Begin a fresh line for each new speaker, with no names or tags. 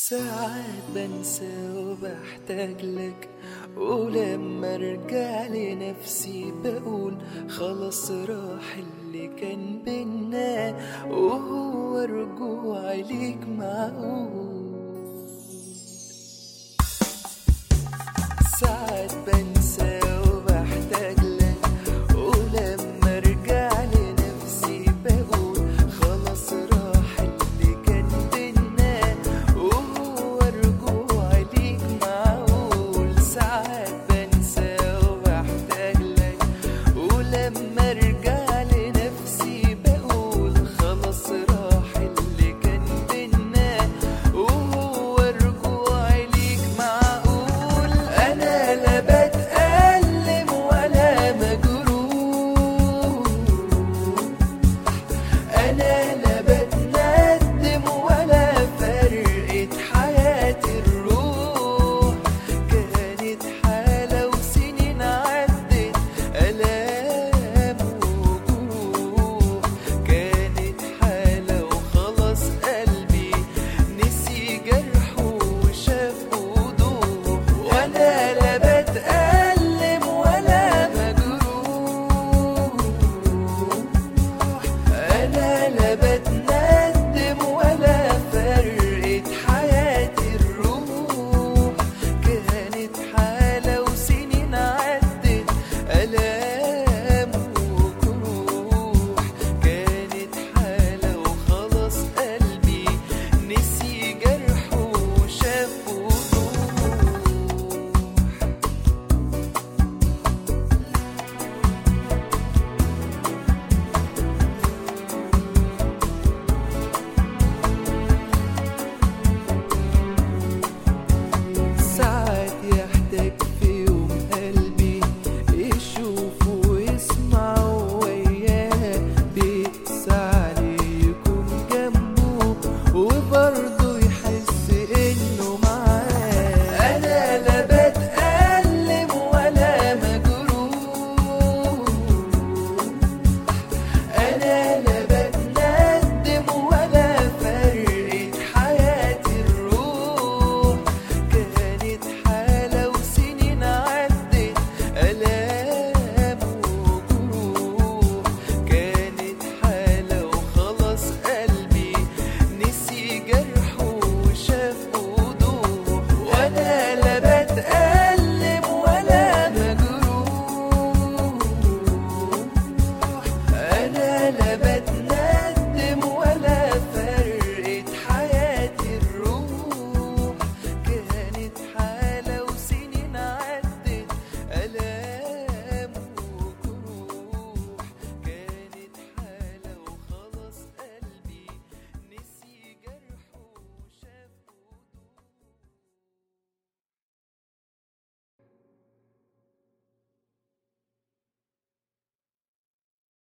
ساعات بنسى وبحتاج لك ولما ارجع لنفسي بقول خلاص راح اللي كان بينا وهو رجوع ليك معقول ساعات بنسى وبحتاج لك ولما ارجع لنفسي بقول خلاص راح اللي كان بينا وهو رجوع ليك معقول ساعات بنسى وبحتاج لك ولما ارجع لنفسي بقول خلاص راح اللي كان بينا وهو رجوع ليك معقول انا لا بتألم ولا مجروح انا لا بتندم ولا فرقت حياتي الروح كانت حالة وسنين عدت ألام وجوع كانت حالة وخلاص قلبي نسي جرحه وشاف وضوح وانا لا بتألم ولا مجروح انا لا بتندم